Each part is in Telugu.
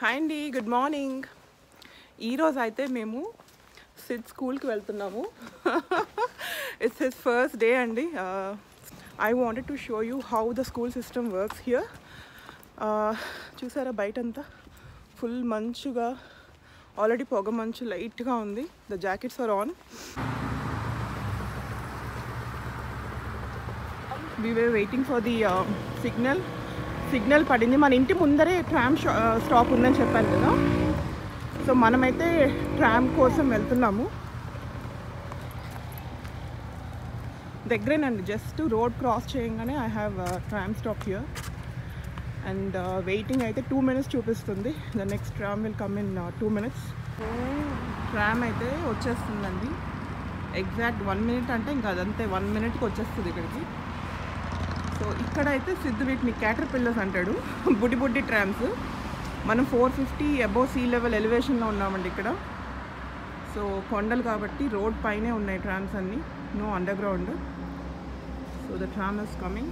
హాయ్ అండి గుడ్ మార్నింగ్ ఈరోజు అయితే మేము సిద్ స్కూల్కి వెళ్తున్నాము ఇట్స్ హిస్ ఫస్ట్ డే అండి I wanted to show you how the school system works here చూసారా బయటంతా ఫుల్ మంచుగా ఆల్రెడీ పొగ మంచు లైట్గా ఉంది the jackets are on we were waiting for the signal signal పడింది మన ఇంటి ముందరే ట్రామ్ స్టాప్ ఉందని చెప్పాను కదా సో మనమైతే ట్రామ్ కోసం వెళ్తున్నాము దగ్గరేనండి జస్ట్ రోడ్ క్రాస్ చేయగానే I have tram stop here and waiting అయితే టూ మినిట్స్ చూపిస్తుంది the next tram will come in two minutes tram అయితే వచ్చేస్తుందండి ఎగ్జాక్ట్ వన్ మినిట్ అంటే ఇంకా అదంతే వన్ మినిట్కి వచ్చేస్తుంది ఇక్కడికి సో ఇక్కడైతే సిద్ధు వీటిని క్యాటర్ పిల్లర్స్ అంటాడు బుడ్డి బుడ్డి ట్రామ్స్ మనం four fifty above sea level ఎలివేషన్లో ఉన్నామండి ఇక్కడ సో కొండలు కాబట్టి రోడ్ పైనే ఉన్నాయి ట్రామ్స్ అన్నీ no underground so the tram is coming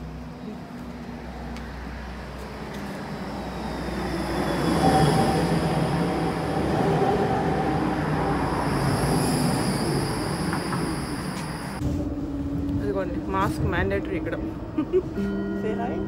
ఇదిగోండి మాస్క్ మ్యాండేటరీ ఇక్కడ సే హాయ్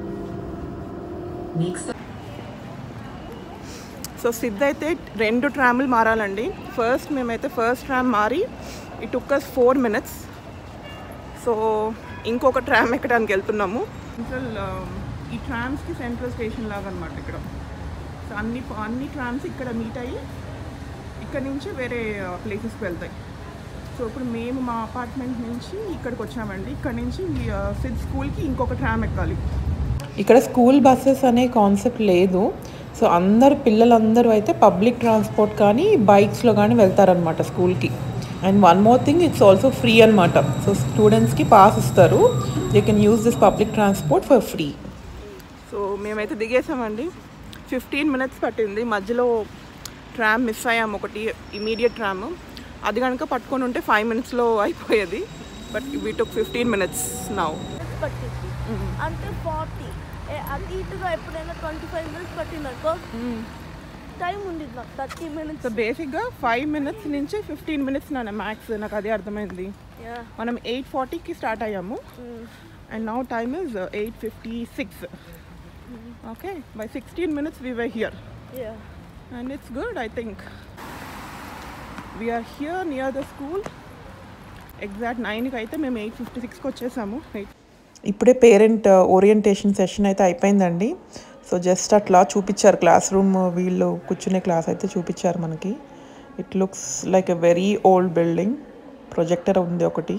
సో సిద్ధ అయితే రెండు ట్రాములు మారాలండి ఫస్ట్ మేమైతే ఫస్ట్ ట్రామ్ మారి it took us four minutes so ఇంకొక ట్రామ్ ఎక్కడానికి వెళ్తున్నాము సెంట్రల్ ఈ ట్రామ్స్కి సెంట్రల్ స్టేషన్ లాగా అనమాట ఇక్కడ సో అన్ని అన్ని ట్రామ్స్ ఇక్కడ మీట్ అయ్యి ఇక్కడ నుంచి వేరే ప్లేసెస్కి వెళ్తాయి సో ఇప్పుడు మేము మా అపార్ట్మెంట్ నుంచి ఇక్కడికి వచ్చామండి ఇక్కడ నుంచి సిద్ స్కూల్కి ఇంకొక ట్రామ్ ఎక్కాలి ఇక్కడ స్కూల్ బస్సెస్ అనే కాన్సెప్ట్ లేదు సో అందరు పిల్లలందరూ అయితే పబ్లిక్ ట్రాన్స్పోర్ట్ కానీ బైక్స్లో కానీ వెళ్తారనమాట స్కూల్కి and one more thing it's also free అనమాట సో స్టూడెంట్స్కి పాస్ ఇస్తారు they can use this public transport for free so మేమైతే దిగేసామండి ఫిఫ్టీన్ మినిట్స్ పట్టింది మధ్యలో ట్రామ్ మిస్ అయ్యాము ఒకటి ఇమీడియట్ ట్రామ్ అది కనుక పట్టుకొని ఉంటే ఫైవ్ మినిట్స్లో అయిపోయేది but we took fifteen minutes now minutes పట్టింది అంటే ఫార్టీ అటు ఇటుగా ఎప్పుడైనా ట్వంటీ ఫైవ్ మినిట్స్ పట్టింది అనుకో టైం ఉంది నాకు థర్టీ మినిట్స్ సో బేసిక్గా ఫైవ్ మినిట్స్ నుంచి ఫిఫ్టీన్ మినిట్స్ నా మ్యాక్స్ నాకు అదే అర్థమైంది మనం ఎయిట్ ఫార్టీకి స్టార్ట్ అయ్యాము and now time is eight fifty six okay by sixteen minutes we were here and it's good i think we are here near the school exact నైన్కి అయితే మేము ఎయిట్ ఫిఫ్టీ సిక్స్కి వచ్చేసాము ఎయిట్ ఇప్పుడే పేరెంట్ ఓరియంటేషన్ సెషన్ అయితే అయిపోయిందండి సో జస్ట్ అట్లా చూపించారు క్లాస్ రూమ్ వీళ్ళు కూర్చునే క్లాస్ అయితే చూపించారు మనకి it looks like a very old building projector ఉంది ఒకటి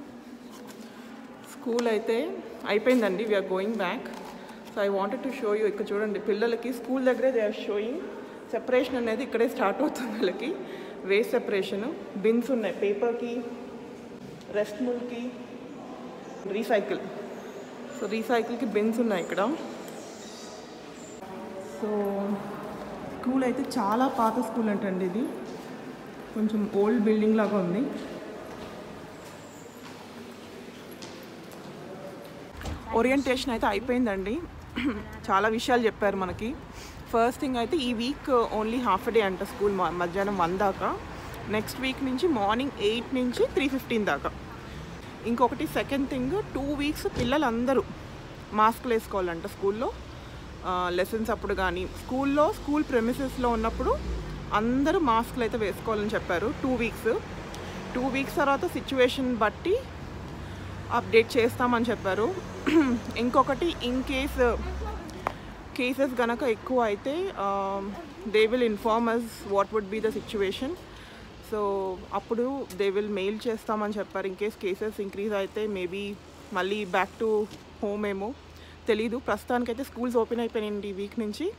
స్కూల్ అయితే అయిపోయిందండి we are going back so I wanted to show you ఇక్కడ చూడండి పిల్లలకి స్కూల్ దగ్గరే దే ఆర్ షోయింగ్ సెపరేషన్ అనేది ఇక్కడే స్టార్ట్ అవుతుంది వాళ్ళకి వేస్ట్ సెపరేషన్ బిన్స్ ఉన్నాయి పేపర్కి రెస్ట్ ముల్కి రీసైకిల్ సో రీసైకిల్కి బిన్స్ ఉన్నాయి ఇక్కడ సో స్కూల్ అయితే చాలా పాత స్కూల్ అంటండి ఇది కొంచెం ఓల్డ్ బిల్డింగ్ లాగా ఉంది ఓరియంటేషన్ అయితే అయిపోయిందండి చాలా విషయాలు చెప్పారు మనకి ఫస్ట్ థింగ్ అయితే ఈ వీక్ ఓన్లీ హాఫ్ డే అంట స్కూల్ మధ్యాహ్నం వన్ దాకా నెక్స్ట్ వీక్ నుంచి మార్నింగ్ ఎయిట్ నుంచి త్రీ ఫిఫ్టీన్ దాకా ఇంకొకటి సెకండ్ థింగ్ టూ వీక్స్ పిల్లలందరూ మాస్క్లు వేసుకోవాలంట స్కూల్లో లెసన్స్ అప్పుడు కానీ స్కూల్లో స్కూల్ ప్రెమిసెస్లో ఉన్నప్పుడు అందరూ మాస్క్లు అయితే వేసుకోవాలని చెప్పారు టూ వీక్స్ టూ వీక్స్ తర్వాత సిచ్యువేషన్ బట్టి అప్డేట్ చేస్తామని చెప్పారు ఇంకొకటి ఇన్ కేస్ కేసెస్ గనక ఎక్కువ అయితే they will inform us what would be the situation so అప్పుడు దే విల్ మెయిల్ చేస్తామని చెప్పారు ఇన్ కేస్ కేసెస్ ఇంక్రీజ్ అయితే మేబీ మళ్ళీ బ్యాక్ టు హోమ్ ఏమో తెలీదు ప్రస్తుతానికైతే స్కూల్స్ ఓపెన్ అయిపోయినాయండి ఈ వీక్ నుంచి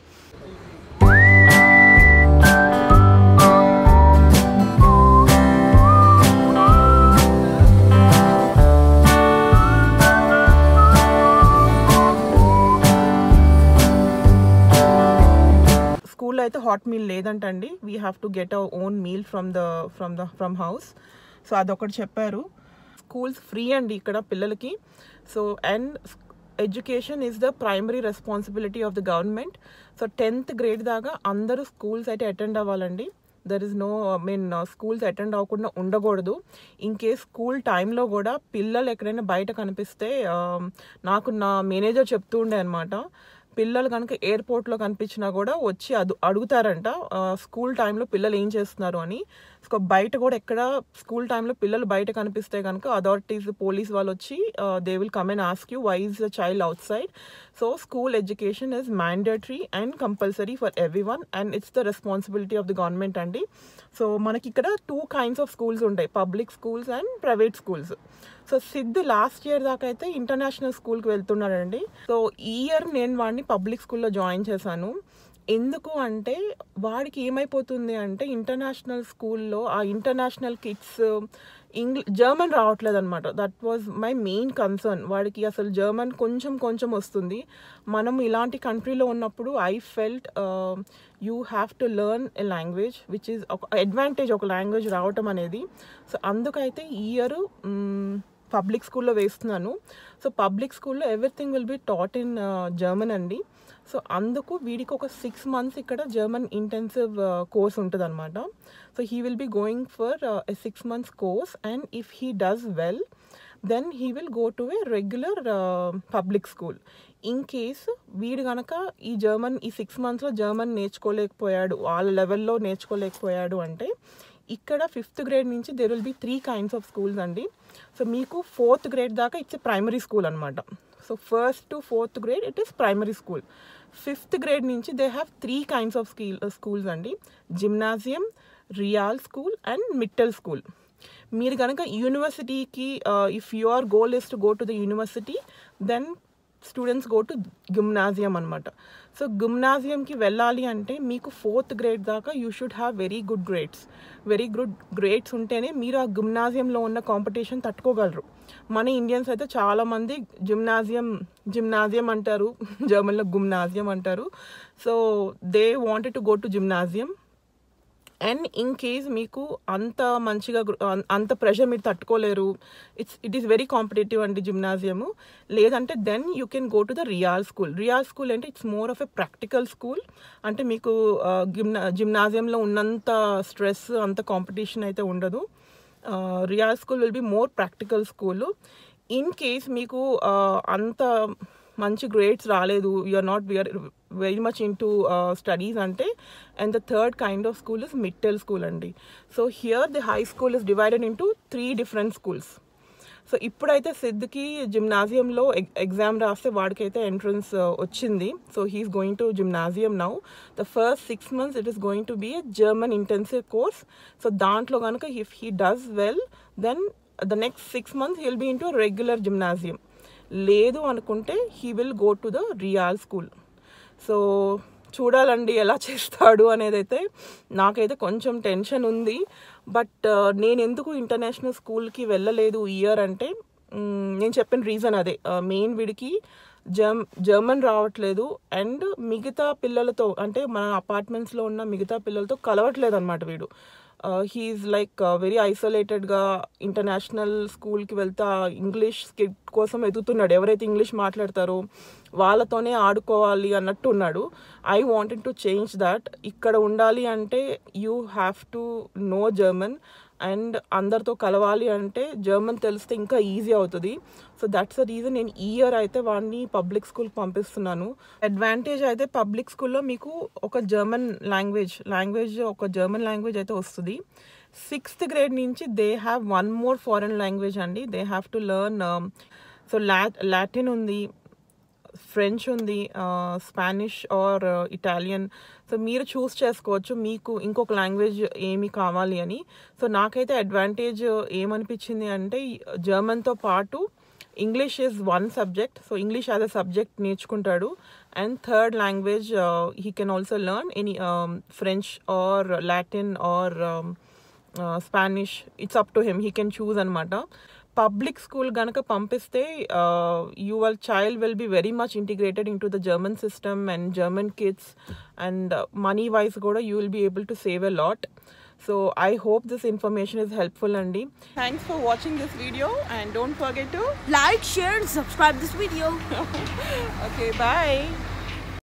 స్కూల్లో అయితే హాట్ మీల్ లేదంటండి we have to get our own meal from the from the from house so అదొకటి చెప్పారు స్కూల్స్ ఫ్రీ అండి ఇక్కడ పిల్లలకి సో and education is the primary responsibility of the government so tenth grade దాకా అందరూ స్కూల్స్ అయితే అటెండ్ అవ్వాలండి there is no I mean schools attend అవ్వకుండా ఉండకూడదు ఇన్ కేస్ స్కూల్ టైంలో కూడా పిల్లలు ఎక్కడైనా బయట కనిపిస్తే um, నాకు నా మేనేజర్ చెప్తూ ఉండే అనమాట పిల్లలు కనుక ఎయిర్పోర్ట్లో కనిపించినా కూడా వచ్చి అదు అడుగుతారంట ఆ, స్కూల్ టైంలో పిల్లలు ఏం చేస్తున్నారు అని సో బయట కూడా ఎక్కడ స్కూల్ టైంలో పిల్లలు బయట కనిపిస్తే కనుక అథారిటీస్ పోలీస్ వాళ్ళు వచ్చి they will come and ask you why is the child outside so school education is mandatory and compulsory for everyone and it's the responsibility of the government అండి సో మనకి ఇక్కడ టూ కైండ్స్ ఆఫ్ స్కూల్స్ ఉంటాయి public schools and private schools so Siddhu last year దాకా అయితే ఇంటర్నేషనల్ స్కూల్కి వెళ్తున్నాడండి సో ఈ ఇయర్ నేను వాడిని పబ్లిక్ స్కూల్లో జాయిన్ చేశాను ఎందుకు అంటే వాడికి ఏమైపోతుంది అంటే ఇంటర్నేషనల్ స్కూల్లో ఆ ఇంటర్నేషనల్ కిడ్స్ ఇంగ్లీ జర్మన్ రావట్లేదు అనమాట that was my main concern వాడికి అసలు జర్మన్ కొంచెం కొంచెం వస్తుంది మనం ఇలాంటి కంట్రీలో ఉన్నప్పుడు I felt you have to learn a language which is ఒక అడ్వాంటేజ్ ఒక లాంగ్వేజ్ రావటం అనేది సో అందుకైతే ఈ ఇయర్ పబ్లిక్ స్కూల్లో వేస్తున్నాను సో పబ్లిక్ స్కూల్లో everything will be taught in German అండి సో అందుకు వీడికి ఒక సిక్స్ మంత్స్ ఇక్కడ జర్మన్ ఇంటెన్సివ్ కోర్స్ ఉంటుంది అనమాట so he will be going for a six months course and if he does well then he will go to A regular public school in case వీడు గనక ఈ జర్మన్ ఈ సిక్స్ మంత్స్లో జర్మన్ నేర్చుకోలేకపోయాడు వాళ్ళ లెవెల్లో నేర్చుకోలేకపోయాడు అంటే ఇక్కడ ఫిఫ్త్ గ్రేడ్ నుంచి there will be three kinds of schools అండి సో మీకు ఫోర్త్ గ్రేడ్ దాకా ఇట్స్ ప్రైమరీ స్కూల్ అనమాట so first to fourth grade it is primary school fifth grade నుంచి they have three kinds of school schools అండి జిమ్నాజియం రియాల్ స్కూల్ అండ్ మిట్టల్ స్కూల్ మీరు కనుక యూనివర్సిటీకి if your goal is to go to the university then students go to gymnasium అనమాట సో గిమ్నాజియంకి వెళ్ళాలి అంటే మీకు ఫోర్త్ గ్రేడ్ దాకా you should have very good grades very good grades ఉంటేనే మీరు ఆ గిమ్నాజియంలో ఉన్న కాంపిటీషన్ తట్టుకోగలరు మన ఇండియన్స్ అయితే చాలామంది జిమ్నాజియం జిమ్నాజియం అంటారు జర్మన్లో గుమ్నాజియం అంటారు so they wanted to go to gymnasium and in case మీకు అంత మంచిగా గ్రో- అం- అంత ప్రెషర్ మీరు తట్టుకోలేరు it's it is very competitive అండి జిమ్నాజియము లేదంటే then you can go to the real school real school అంటే it's more of a practical school అంటే మీకు గిమ్నా జిమ్నాజియంలో ఉన్నంత స్ట్రెస్ అంత కాంపిటీషన్ అయితే ఉండదు real school will be more practical school in case మీకు uh, అంత మంచి గ్రేడ్స్ రాలేదు you are not we are very much into studies అంటే and the third kind of school is మిట్టెల్ స్కూల్ అండి so here the high school is divided into three different schools so ఇప్పుడైతే సిద్ధ్కి జిమ్నాజియంలో ఎగ్జామ్ రాస్తే వాడికైతే ఎంట్రన్స్ వచ్చింది so he is going to gymnasium now the first six months it is going to be a German intensive course so దాంట్లో కనుక if he does well then the next six months he'll be into regular gymnasium లేదు అనుకుంటే he will go to the real school so చూడాలండి ఎలా చేస్తాడు అనేది అయితే నాకైతే కొంచెం టెన్షన్ ఉంది బట్ నేను ఎందుకు ఇంటర్నేషనల్ స్కూల్కి వెళ్ళలేదు ఇయర్ అంటే మ్, నేను చెప్పిన రీజన్ అదే మెయిన్ వీడికి జర్మ్ జర్మన్ రావట్లేదు అండ్ మిగతా పిల్లలతో అంటే మన అపార్ట్మెంట్స్లో ఉన్న మిగతా పిల్లలతో కలవట్లేదు అనమాట వీడు హీఈస్ లైక్ వెరీ ఐసోలేటెడ్గా ఇంటర్నేషనల్ స్కూల్కి వెళ్తే ఇంగ్లీష్ స్కిట్ కోసం ఎదుగుతున్నాడు ఎవరైతే ఇంగ్లీష్ మాట్లాడతారో వాళ్ళతోనే ఆడుకోవాలి అన్నట్టు ఉన్నాడు I wanted to change that ఇక్కడ ఉండాలి అంటే you have to know German and అందరితో కలవాలి అంటే జర్మన్ తెలిస్తే ఇంకా ఈజీ అవుతుంది సో దట్స్ ద రీజన్ నేను ఈ ఇయర్ అయితే వాడిని పబ్లిక్ స్కూల్కి పంపిస్తున్నాను అడ్వాంటేజ్ అయితే పబ్లిక్ స్కూల్లో మీకు ఒక జర్మన్ లాంగ్వేజ్ లాంగ్వేజ్ ఒక జర్మన్ లాంగ్వేజ్ అయితే వస్తుంది సిక్స్త్ గ్రేడ్ నుంచి they have one more foreign language అండి they have to learn so లాట్ లాటిన్ ఉంది ఫ్రెంచ్ ఉంది స్పానిష్ ఆర్ ఇటాలియన్ సో మీరు చూస్ చేసుకోవచ్చు మీకు ఇంకొక లాంగ్వేజ్ ఏమి కావాలి అని సో నాకైతే అడ్వాంటేజ్ ఏమనిపించింది అంటే జర్మన్తో పాటు English is one subject so English as a subject నేర్చుకుంటాడు and third language he can also learn any French or Latin or Spanish it's up to him he can choose అనమాట పబ్లిక్ స్కూల్ గనక పంపిస్తే your child will be very much integrated into the German system and German kids and money wise కూడా you will be able to save a lot so I hope this information is helpful అండి thanks for watching this video and don't forget to Like, share, and subscribe this video. Okay bye